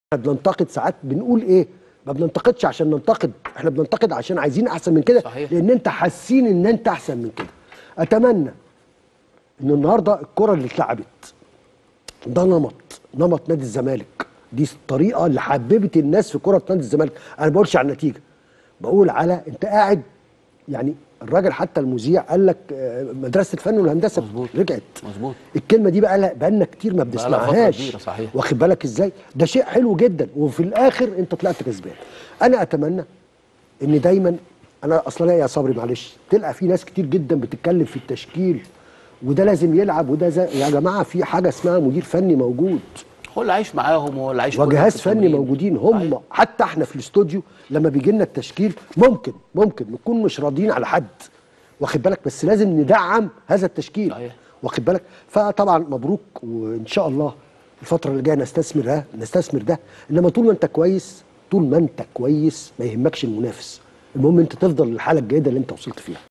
احنا بننتقد ساعات بنقول ايه ما بننتقدش عشان ننتقد احنا بننتقد عشان عايزين احسن من كده صحيح. لان انت حاسين ان انت احسن من كده اتمنى ان النهارده الكره اللي اتلعبت ده نمط نمط نادي الزمالك دي الطريقه اللي حببت الناس في كره نادي الزمالك انا ما بقولش على النتيجه بقول على انت قاعد يعني الراجل حتى المذيع قال لك آه، مدرسه الفن والهندسه مظبوط. رجعت مظبوط. الكلمه دي بقى بقى لنا كتير ما بقى لها فترة بنسمعهاش كبيرة، صحيح. واخد بالك ازاي ده شيء حلو جدا وفي الاخر انت طلعت كسبان انا اتمنى ان دايما انا اصلا يا صبري معلش تلقى في ناس كتير جدا بتتكلم في التشكيل وده لازم يلعب وده زي يا جماعه في حاجه اسمها مدير فني موجود هو اللي عايش معاهم هو اللي عايش كل وجهاز في فني التمرين. موجودين هم صحيح. حتى احنا في الاستوديو لما بيجي لنا التشكيل ممكن ممكن نكون مش راضيين على حد واخد بالك بس لازم ندعم هذا التشكيل صحيح. واخد بالك فطبعا مبروك وان شاء الله الفتره اللي جايه نستثمر ده نستثمر ده انما طول ما انت كويس طول ما انت كويس ما يهمكش المنافس المهم انت تفضل الحاله الجيده اللي انت وصلت فيها